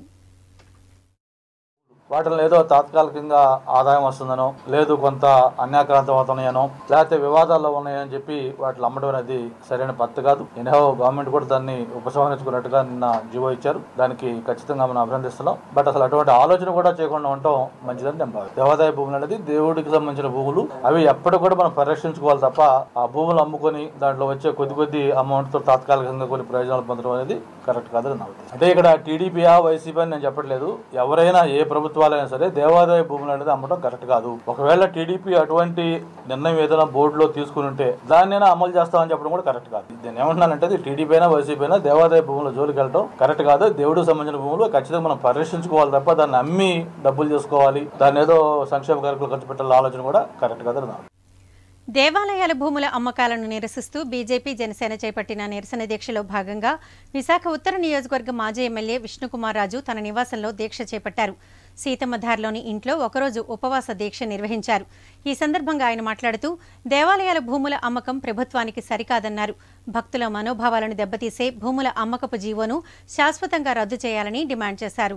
వాటిలో ఏదో తాత్కాలికంగా ఆదాయం వస్తుందనో లేదు కొంత అన్యాక్రాంతం అవుతున్నాయనో లేకపోతే వివాదాల్లో ఉన్నాయని చెప్పి వాటిని అమ్మడం అనేది సరైన పద్ధతి కాదు ఎనో గవర్నమెంట్ కూడా దాన్ని ఉపసంహరించుకున్నట్టుగా నిన్న జీవో ఇచ్చారు దానికి ఖచ్చితంగా మనం అభినందిస్తున్నాం బట్ అసలు అటువంటి ఆలోచన కూడా చేయకుండా ఉండటం మంచిదని నేను భావిస్తాను దేవాదాయ భూములు అనేది దేవుడికి సంబంధించిన భూములు అవి ఎప్పటికి కూడా మనం పరిరక్షించుకోవాలి తప్ప ఆ భూములు అమ్ముకొని దాంట్లో వచ్చే కొద్ది కొద్ది అమౌంట్ తో తాత్కాలికంగా కొన్ని ప్రయోజనాలు పొందడం అనేది కరెక్ట్ కాదని నా ఉద్దేశం అంటే ఇక్కడ టీడీపీయా వైసీపీ అని నేను చెప్పట్లేదు ఎవరైనా ఏ ప్రభుత్వాలైనా సరే దేవాదాయ భూములు అనేది అమ్మడం కరెక్ట్ కాదు ఒకవేళ టీడీపీ అటువంటి నిర్ణయం ఏదైనా బోర్డులో తీసుకుని ఉంటే దాన్నైనా అమలు చేస్తామని చెప్పడం కూడా కరెక్ట్ కాదు నేను ఏమంటున్నానంటే ఇది టీడీపీ అయినా వైసీపీ అయినా దేవాదాయ భూముల జోలికి వెళ్ళడం కరెక్ట్ కాదు దేవుడికి సంబంధించిన భూములు ఖచ్చితంగా మనం పరిరక్షించుకోవాలి తప్ప దాన్ని అమ్మి డబ్బులు చేసుకోవాలి దాన్ని ఏదో సంక్షేమ కార్యక్రమాలు ఖర్చు పెట్టాల ఆలోచన కూడా కరెక్ట్ కాదని నా దేవాలయాల భూముల అమ్మకాలను నిరసిస్తూ బీజేపీ జనసేన చేపట్టిన నిరసన దీక్షలో భాగంగా విశాఖ ఉత్తర నియోజకవర్గ మాజీ ఎమ్మెల్యే విష్ణుకుమార్ రాజు తన నివాసంలో దీక్ష చేపట్టారు సీతమ్మధార్లోని ఇంట్లో ఒకరోజు ఉపవాస దీక్ష నిర్వహించారు ఈ సందర్భంగా ఆయన మాట్లాడుతూ దేవాలయాల భూముల అమ్మకం ప్రభుత్వానికి సరికాదన్నారు భక్తుల మనోభావాలను దెబ్బతీసే భూముల అమ్మకపు జీవోను శాశ్వతంగా రద్దు చేయాలని డిమాండ్ చేశారు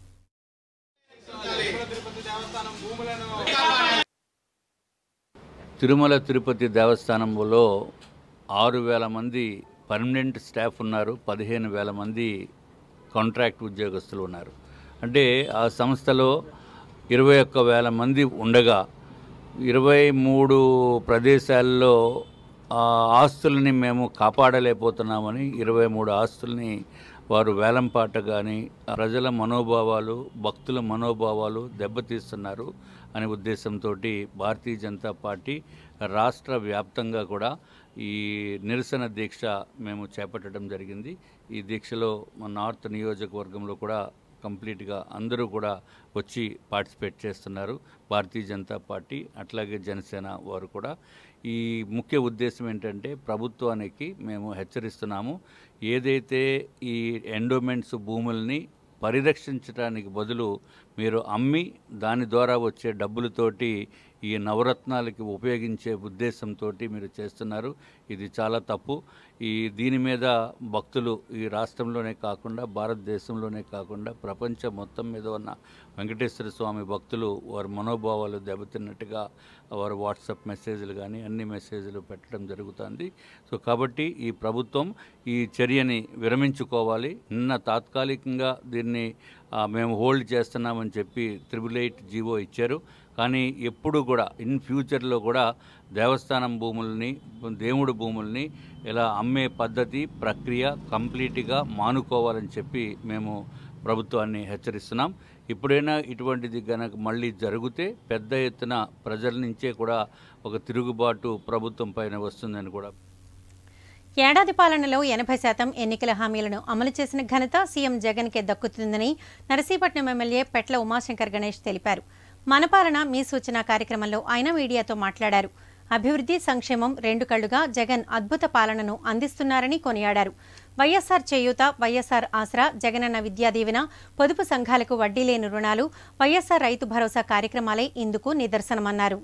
తిరుమల తిరుపతి దేవస్థానంలో ఆరు వేల మంది పర్మనెంట్ స్టాఫ్ ఉన్నారు పదిహేను వేల మంది కాంట్రాక్ట్ ఉద్యోగస్తులు ఉన్నారు అంటే ఆ సంస్థలో ఇరవై ఒక్క వేల మంది ఉండగా ఇరవై మూడు ప్రదేశాల్లో ఆ ఆస్తుల్ని మేము కాపాడలేకపోతున్నామని ఇరవై మూడు ఆస్తుల్ని వారు వేలంపాట కానీ ప్రజల మనోభావాలు భక్తుల మనోభావాలు దెబ్బతీస్తున్నారు అనే ఉద్దేశంతో భారతీయ జనతా పార్టీ రాష్ట్ర వ్యాప్తంగా కూడా ఈ నిరసన దీక్ష మేము చేపట్టడం జరిగింది ఈ దీక్షలో మా నార్త్ నియోజకవర్గంలో కూడా కంప్లీట్గా అందరూ కూడా వచ్చి పార్టిసిపేట్ చేస్తున్నారు భారతీయ జనతా పార్టీ అట్లాగే జనసేన వారు కూడా ఈ ముఖ్య ఉద్దేశం ఏంటంటే ప్రభుత్వానికి మేము హెచ్చరిస్తున్నాము ఏదైతే ఈ ఎండోమెంట్స్ భూముల్ని పరిరక్షించడానికి బదులు మీరు అమ్మి దాని ద్వారా వచ్చే డబ్బులతోటి ఈ నవరత్నాలకి ఉపయోగించే ఉద్దేశంతో మీరు చేస్తున్నారు ఇది చాలా తప్పు ఈ దీని మీద భక్తులు ఈ రాష్ట్రంలోనే కాకుండా భారతదేశంలోనే కాకుండా ప్రపంచం మొత్తం మీద ఉన్న వెంకటేశ్వర స్వామి భక్తులు వారి మనోభావాలు దెబ్బతిన్నట్టుగా వారు వాట్సాప్ మెసేజ్లు కానీ అన్ని మెసేజ్లు పెట్టడం జరుగుతుంది సో కాబట్టి ఈ ప్రభుత్వం ఈ చర్యని విరమించుకోవాలి నిన్న తాత్కాలికంగా దీన్ని ఆ, మేము హోల్డ్ చేస్తున్నామని చెప్పి త్రిబుల్ ఎయిట్ జీవో ఇచ్చారు కానీ ఎప్పుడు కూడా ఇన్ ఫ్యూచర్లో కూడా దేవస్థానం భూముల్ని దేవుడు భూముల్ని ఇలా అమ్మే పద్ధతి ప్రక్రియ కంప్లీట్గా మానుకోవాలని చెప్పి మేము ప్రభుత్వాన్ని హెచ్చరిస్తున్నాం ఇప్పుడైనా ఇటువంటిది గనక మళ్ళీ జరిగితే పెద్ద ఎత్తున ప్రజల నుంచే కూడా ఒక తిరుగుబాటు ప్రభుత్వం పైన వస్తుందని కూడా ఏడాది పాలనలో ఎనభై శాతం ఎన్నికల హామీలను అమలు చేసిన ఘనత సీఎం జగన్కే దక్కుతుందని నరసీపట్నం ఎమ్మెల్యే పెట్ల ఉమాశంకర్ గణేష్ తెలిపారు మన పాలన మీ సూచన కార్యక్రమంలో ఆయన మీడియాతో మాట్లాడారు అభివృద్ధి సంక్షేమం రెండు కళ్లుగా జగన్ అద్భుత పాలనను అందిస్తున్నారని కొనియాడారు వైఎస్ఆర్ చేయూత వైఎస్ఆర్ ఆసరా జగనన్న విద్యా దీవెన పొదుపు సంఘాలకు వడ్డీ లేని రుణాలు వైఎస్ఆర్ రైతు భరోసా కార్యక్రమాలే ఇందుకు నిదర్శనమన్నారు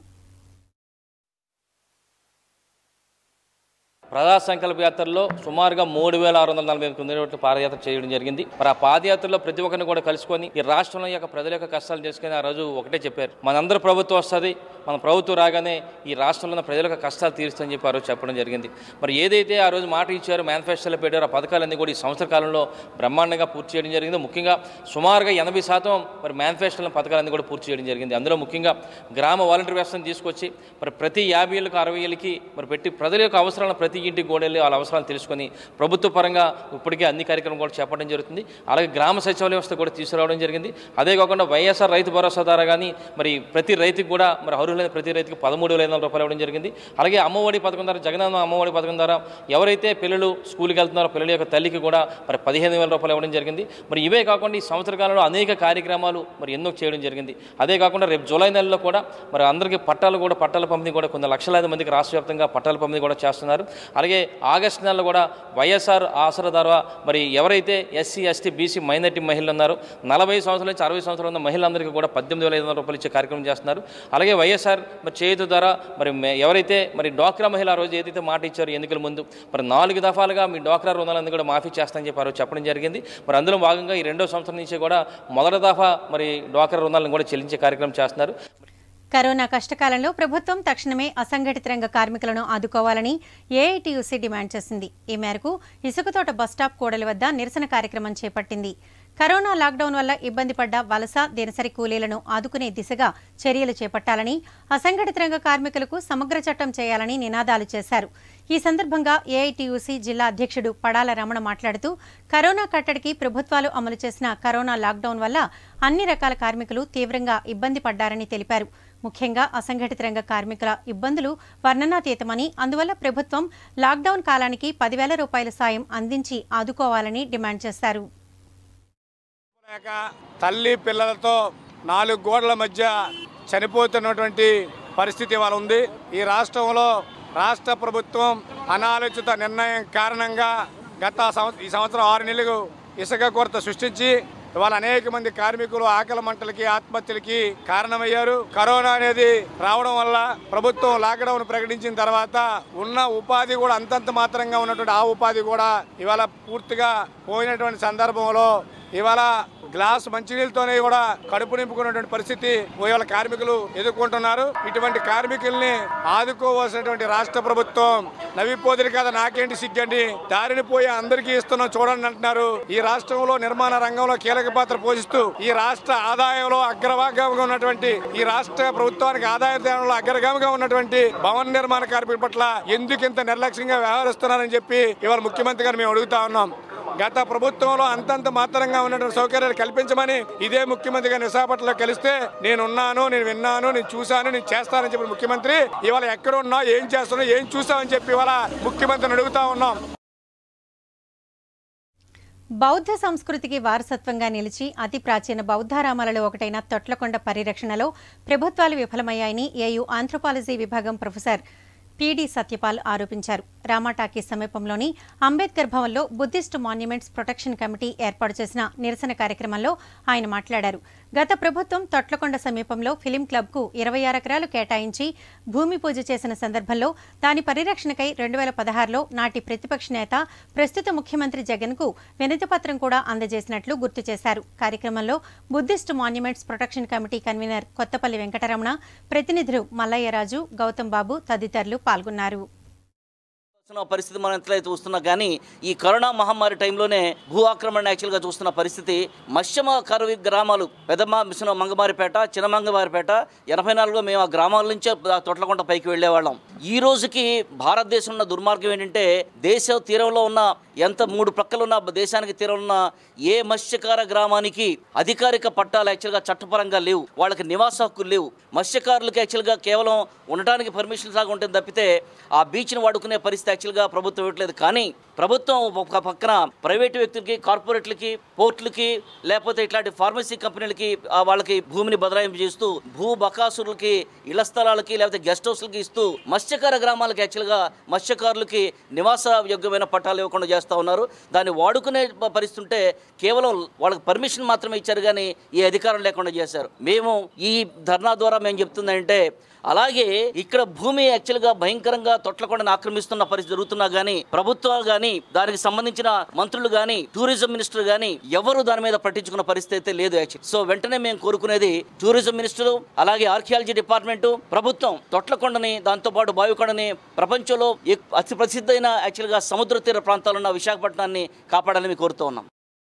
ప్రజా సంకల్ప యాత్రలో సుమారుగా మూడు వేల ఆరు వందల నలభై కిలోమీటర్ల పాదయాత్ర చేయడం జరిగింది మరి ఆ పాదయాత్రలో ప్రతి ఒక్కరిని కూడా కలుసుకొని ఈ రాష్ట్రంలో యొక్క ప్రజల యొక్క కష్టాలు చేసుకొని ఆ రోజు ఒకటే చెప్పారు మనందరూ ప్రభుత్వం వస్తుంది మన ప్రభుత్వం రాగానే ఈ రాష్ట్రంలో ఉన్న ప్రజల యొక్క కష్టాలు తీరుస్తుందని చెప్పి ఆ రోజు చెప్పడం జరిగింది మరి ఏదైతే ఆ రోజు మాట ఇచ్చారో మేనిఫెస్టోలో పెట్టారో ఆ పథకాలన్నీ కూడా ఈ సంవత్సర కాలంలో బ్రహ్మాండంగా పూర్తి చేయడం జరిగింది ముఖ్యంగా సుమారుగా ఎనభై శాతం మరి మేనిఫెస్టోలో పథకాలన్నీ కూడా పూర్తి చేయడం జరిగింది అందులో ముఖ్యంగా గ్రామ వాలంటీర్ వ్యవస్థను తీసుకొచ్చి మరి ప్రతి యాభై ఏళ్ళకి అరవై ఏళ్ళకి మరి పెట్టి ప్రజల యొక్క అవసరాలను ప్రతి ఇంటికి కూడా వెళ్ళి వాళ్ళ అవసరాలు తెలుసుకొని ప్రభుత్వ పరంగా ఇప్పటికే అన్ని కార్యక్రమం కూడా చెప్పడం జరుగుతుంది అలాగే గ్రామ సచివాలయ వ్యవస్థ కూడా తీసుకురావడం జరిగింది అదే కాకుండా వైఎస్ఆర్ రైతు భరోసా ద్వారా కానీ మరి ప్రతి రైతుకి కూడా మరి అర్హులైన ప్రతి రైతుకి పదమూడు వేల ఐదు వందల రూపాయలు ఇవ్వడం జరిగింది అలాగే అమ్మఒడి పథకం ద్వారా జగనన్న అమ్మఒడి పథకం ద్వారా ఎవరైతే పిల్లలు స్కూల్కి వెళ్తున్నారో పిల్లల యొక్క తల్లికి కూడా మరి పదిహేను వేల రూపాయలు ఇవ్వడం జరిగింది మరి ఇవే కాకుండా ఈ సంవత్సర కాలంలో అనేక కార్యక్రమాలు మరి ఎన్నో చేయడం జరిగింది అదే కాకుండా రేపు జూలై నెలలో కూడా మరి అందరికీ పట్టాలు కూడా పట్టాల పంపిణీ కూడా కొన్ని లక్షలాది మందికి రాష్ట్ర వ్యాప్తంగా పట్టాల పంపిణీ కూడా చేస్తున్నారు అలాగే ఆగస్టు నెలలో కూడా వైఎస్ఆర్ ఆసరా ద్వారా మరి ఎవరైతే ఎస్సీ ఎస్టీ బీసీ మైనార్టీ మహిళలు ఉన్నారో నలభై సంవత్సరాల నుంచి అరవై సంవత్సరాలు ఉన్న మహిళలందరికీ కూడా పద్దెనిమిది వేల ఐదు వందల రూపాయలు ఇచ్చే కార్యక్రమం చేస్తున్నారు అలాగే వైఎస్ఆర్ మరి చేయుత ద్వారా మరి మే- ఎవరైతే మరి డ్వాక్రా మహిళ ఆ రోజు ఏదైతే మాట ఇచ్చారో ఎన్నికల ముందు మరి నాలుగు దఫాలుగా మీ డ్వాక్రా రుణాలన్నీ కూడా మాఫీ చేస్తానని చెప్పి ఆ రోజు చెప్పడం జరిగింది మరి అందులో భాగంగా ఈ రెండో సంవత్సరం నుంచి కూడా మొదటి దఫా మరి డ్వాక్రా రుణాలను కూడా చెల్లించే కార్యక్రమం చేస్తున్నారు కరోనా కష్టకాలంలో ప్రభుత్వం తక్షణమే అసంఘటిత రంగ కార్మికులను ఆదుకోవాలని ఏఐటీయూసీ డిమాండ్ చేసింది ఈ మేరకు ఇసుకతోట బస్టాప్ కూడలి వద్ద నిరసన కార్యక్రమం చేపట్టింది కరోనా లాక్డౌన్ వల్ల ఇబ్బంది పడ్డ వలస దినసరి కూలీలను ఆదుకునే దిశగా చర్యలు చేపట్టాలని అసంఘటిత రంగ కార్మికులకు సమగ్ర చట్టం చేయాలని నినాదాలు చేశారు ఈ సందర్భంగా ఏఐటీయూసీ జిల్లా అధ్యక్షుడు పడాల రమణ మాట్లాడుతూ కరోనా కట్టడికి ప్రభుత్వాలు అమలు చేసిన కరోనా లాక్డౌన్ వల్ల అన్ని రకాల కార్మికులు తీవ్రంగా ఇబ్బంది పడ్డారని తెలిపారు ముఖ్యంగా అసంఘటిత రంగ కార్మికుల ఇబ్బందులు వర్ణనాతీతమని అందువల్ల ప్రభుత్వం లాక్డౌన్ కాలానికి పదివేల రూపాయల సాయం అందించి ఆదుకోవాలని డిమాండ్ చేశారు తల్లి పిల్లలతో నాలుగు గోడల మధ్య చనిపోతున్నటువంటి పరిస్థితి ఇవాళ ఉంది ఈ రాష్ట్రంలో రాష్ట్ర ప్రభుత్వం అనాలోచిత నిర్ణయం కారణంగా గత సంవ- ఈ సంవత్సరం ఆరు నెలలు ఇసుక కొరత సృష్టించి ఇవాళ అనేక మంది కార్మికులు ఆకలి మంటలకి ఆత్మహత్యలకి కారణమయ్యారు కరోనా అనేది రావడం వల్ల ప్రభుత్వం లాక్డౌన్ ప్రకటించిన తర్వాత ఉన్న ఉపాధి కూడా అంతంత మాత్రంగా ఉన్నటువంటి ఆ ఉపాధి కూడా ఇవాళ పూర్తిగా పోయినటువంటి సందర్భంలో ఇవాళ గ్లాస్ మంచినీళ్ళతోనే కూడా కడుపు నింపుకున్నటువంటి పరిస్థితి ఇవాళ కార్మికులు ఎదుర్కొంటున్నారు ఇటువంటి కార్మికుల్ని ఆదుకోవాల్సినటువంటి రాష్ట్ర ప్రభుత్వం నవ్విపోదురు కదా నాకేంటి సిగ్గండి దారిని పోయి అందరికీ ఇస్తున్నాం చూడండి అంటున్నారు ఈ రాష్ట్రంలో నిర్మాణ రంగంలో కీలక పాత్ర పోషిస్తూ ఈ రాష్ట్ర ఆదాయంలో అగ్రభాగంగా ఉన్నటువంటి ఈ రాష్ట్ర ప్రభుత్వానికి ఆదాయంలో అగ్రగామిగా ఉన్నటువంటి భవన నిర్మాణ కార్మికుల పట్ల ఎందుకు ఇంత నిర్లక్ష్యంగా వ్యవహరిస్తున్నారని చెప్పి ఇవాళ ముఖ్యమంత్రి గారు మేము అడుగుతా ఉన్నాం గత ప్రభుత్వంలో అంతంత మాత్రంగా ఉన్నటువంటి సౌకర్యాలు కల్పించమని ఇదే ముఖ్యమంత్రి గారిని విశాఖపట్నంలో కలిస్తే నేనున్నాను నేను విన్నాను నేను చూశాను నేను చేస్తానని చెప్పిన ముఖ్యమంత్రి ఇవాళ ఎక్కడ ఉన్నా ఏం చేస్తున్నావు ఏం చూసావని చెప్పి ఇవాళ ముఖ్యమంత్రిని అడుగుతా ఉన్నాం బౌద్ధ సంస్కృతికి వారసత్వంగా నిలిచి అతి ప్రాచీన బౌద్ధారామాలలో ఒకటైన తొట్లకొండ పరిరక్షణలో ప్రభుత్వాలు విఫలమయ్యాయని ఏయు ఆంథ్రోపాలజీ విభాగం ప్రొఫెసర్ టీడీ సత్యపాల్ ఆరోపించారు రామాటాకీ సమీపంలోని అంబేద్కర్ భవన్లో బుద్ధిస్ట్ మాన్యుమెంట్స్ ప్రొటెక్షన్ కమిటీ ఏర్పాటు చేసిన నిరసన కార్యక్రమంలో ఆయన మాట్లాడారు గత ప్రభుత్వం తొట్లకొండ సమీపంలో ఫిలిం క్లబ్కు ఇరవై ఆరు ఎకరాలు కేటాయించి భూమి పూజ చేసిన సందర్భంలో దాని పరిరక్షణకై రెండు వేల పదహారులో నాటి ప్రతిపక్ష నేత ప్రస్తుత ముఖ్యమంత్రి జగన్కు వినతి పత్రం కూడా అందజేసినట్లు గుర్తు చేశారు కార్యక్రమంలో Buddhist monuments protection committee convener Kothapalli Venkataramana ప్రతినిధులు మల్లయ్యరాజు గౌతమ్ బాబు తదితరులు పాల్గొన్నారు చూస్తున్న పరిస్థితి మనం ఎంతైతే చూస్తున్నా కానీ ఈ కరోనా మహమ్మారి టైంలోనే భూ ఆక్రమణ యాక్చువల్గా చూస్తున్న పరిస్థితి మత్స్యమ కరువి గ్రామాలు పెదమ మిషన్ మంగమారిపేట చిన్న మంగమారిపేట ఎనభై నాలుగులో మేము ఆ గ్రామాల నుంచే ఆ తొట్లకుంట పైకి వెళ్ళేవాళ్ళం ఈ రోజుకి భారతదేశంలో ఉన్న దుర్మార్గం ఏంటంటే దేశ తీరంలో ఉన్న ఎంత మూడు ప్రక్కల ఉన్న దేశానికి తీరం ఉన్న ఏ మత్స్యకార గ్రామానికి అధికారిక పట్టాలు యాక్చువల్గా చట్టపరంగా లేవు వాళ్ళకి నివాస హక్కులు లేవు మత్స్యకారులకు యాక్చువల్గా కేవలం ఉండటానికి పర్మిషన్ లాగా ఉంటుంది తప్పితే ఆ బీచ్ని వాడుకునే పరిస్థితి యాక్చువల్గా ప్రభుత్వం ఇవ్వట్లేదు కానీ ప్రభుత్వం ఒక పక్కన ప్రైవేటు వ్యక్తులకి కార్పొరేట్లకి పోర్టులకి లేకపోతే ఇట్లాంటి ఫార్మసీ కంపెనీలకి ఆ వాళ్ళకి భూమిని బదలాయింపు చేస్తూ భూ బకాసురులకి ఇళ్ల స్థలాలకి లేకపోతే గెస్ట్ హౌస్లకి ఇస్తూ మత్స్యకార గ్రామాలకి యాక్చువల్గా మత్స్యకారులకి నివాస యోగ్యమైన పట్టాలు ఇవ్వకుండా చేస్తూ ఉన్నారు దాన్ని వాడుకునే ప- పరిస్థితి ఉంటే కేవలం వాళ్ళకి పర్మిషన్ మాత్రమే ఇచ్చారు కానీ ఈ అధికారం లేకుండా చేశారు మేము ఈ ధర్నా ద్వారా మేము చెప్తుందంటే అలాగే ఇక్కడ భూమి యాక్చువల్గా భయంకరంగా తొట్లకొండని ఆక్రమిస్తున్న పరిస్థితి జరుగుతున్నా గానీ ప్రభుత్వాలు గానీ దానికి సంబంధించిన మంత్రులు గానీ టూరిజం మినిస్టర్ గానీ ఎవరు దాని మీద పట్టించుకున్న పరిస్థితి అయితే లేదు యాక్చువల్ సో వెంటనే మేము కోరుకునేది టూరిజం మినిస్టర్ అలాగే ఆర్కియాలజీ డిపార్ట్మెంట్ ప్రభుత్వం తొట్లకొండని దాంతోపాటు బావికొండని ప్రపంచంలో ఎక్- అతి ప్రసిద్ధమైన యాక్చువల్గా సముద్ర తీర ప్రాంతాలు ఉన్న విశాఖపట్నాన్ని కాపాడాలని కోరుతూ ఉన్నాం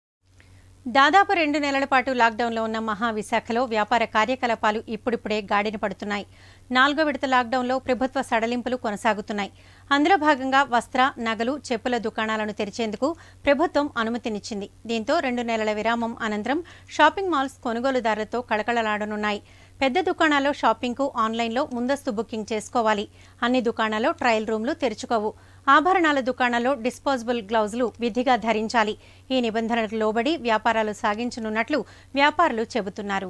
దాదాపు రెండు నెలల పాటు లాక్డౌన్లో ఉన్న మహావిశాఖలో వ్యాపార కార్యకలాపాలు ఇప్పుడిప్పుడే గాడిన పడుతున్నాయి నాలుగో విడత లాక్డౌన్లో ప్రభుత్వ సడలింపులు కొనసాగుతున్నాయి అందులో భాగంగా వస్త్ర నగలు చెప్పుల దుకాణాలను తెరిచేందుకు ప్రభుత్వం అనుమతినిచ్చింది దీంతో రెండు నెలల విరామం అనంతరం షాపింగ్ మాల్స్ కొనుగోలుదారులతో కళకళలాడనున్నాయి పెద్ద దుకాణాల్లో షాపింగ్కు ఆన్లైన్లో ముందస్తు బుకింగ్ చేసుకోవాలి అన్ని దుకాణాల్లో ట్రయల్ రూమ్లు తెరుచుకోవు ఆభరణాల దుకాణాల్లో డిస్పోజబుల్ గ్లౌజులు విధిగా ధరించాలి ఈ నిబంధనలకు లోబడి వ్యాపారాలు సాగించనున్నట్లు వ్యాపారులు చెబుతున్నారు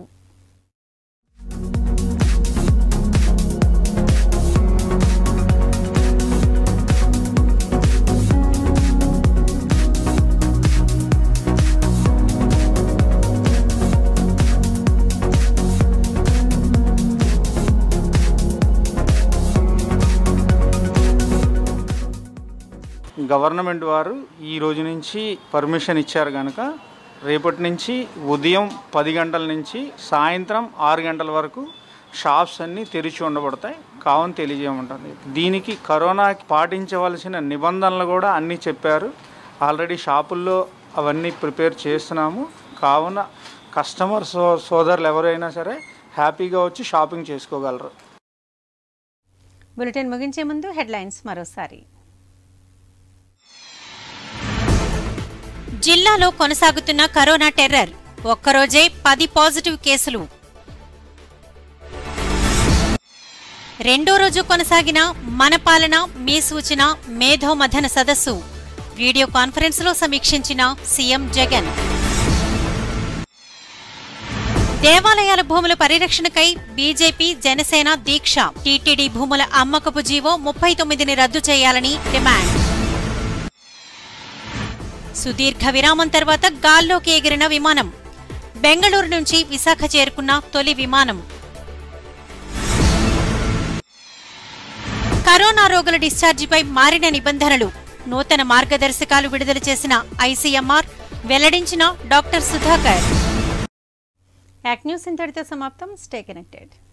గవర్నమెంట్ వారు ఈ రోజు నుంచి పర్మిషన్ ఇచ్చారు కనుక రేపటి నుంచి ఉదయం పది గంటల నుంచి సాయంత్రం ఆరు గంటల వరకు షాప్స్ అన్నీ తెరిచి ఉండబడతాయి కావున తెలియజేయమంటుంది దీనికి కరోనాకి పాటించవలసిన నిబంధనలు కూడా అన్నీ చెప్పారు ఆల్రెడీ షాపుల్లో అవన్నీ ప్రిపేర్ చేస్తున్నాము కావున కస్టమర్ సో సోదరులు ఎవరైనా సరే హ్యాపీగా వచ్చి షాపింగ్ చేసుకోగలరు బులెటిన్ ముగించే ముందు హెడ్లైన్స్ మరోసారి జిల్లాలో కొనసాగుతున్న కరోనా టెర్రర్ ఒక్కరోజే పది పాజిటివ్ కేసులు రెండో రోజు కొనసాగిన మన పాలన మీ సూచన మేధోమథన సదస్సు వీడియో కాన్ఫరెన్స్లో సమీక్షించిన సీఎం జగన్ దేవాలయాల భూముల పరిరక్షణకై బీజేపీ జనసేన దీక్ష టీటీడీ భూముల అమ్మకపు జీవో ముప్పై తొమ్మిదిని రద్దు చేయాలని డిమాండ్ సుదీర్ఘ విరామం తర్వాత గాల్లోకి ఎగిరిన విమానం బెంగళూరు నుంచి విశాఖ చేరుకున్న తొలి విమానం కరోనా రోగుల డిశ్చార్జిపై మారిన నిబంధనలు నూతన మార్గదర్శకాలు విడుదల చేసిన ఐసీఎంఆర్ వెల్లడించిన డాక్టర్ సుధాకర్ యాక్ న్యూస్ ఇంతటితో సమాప్తం స్టే కనెక్టెడ్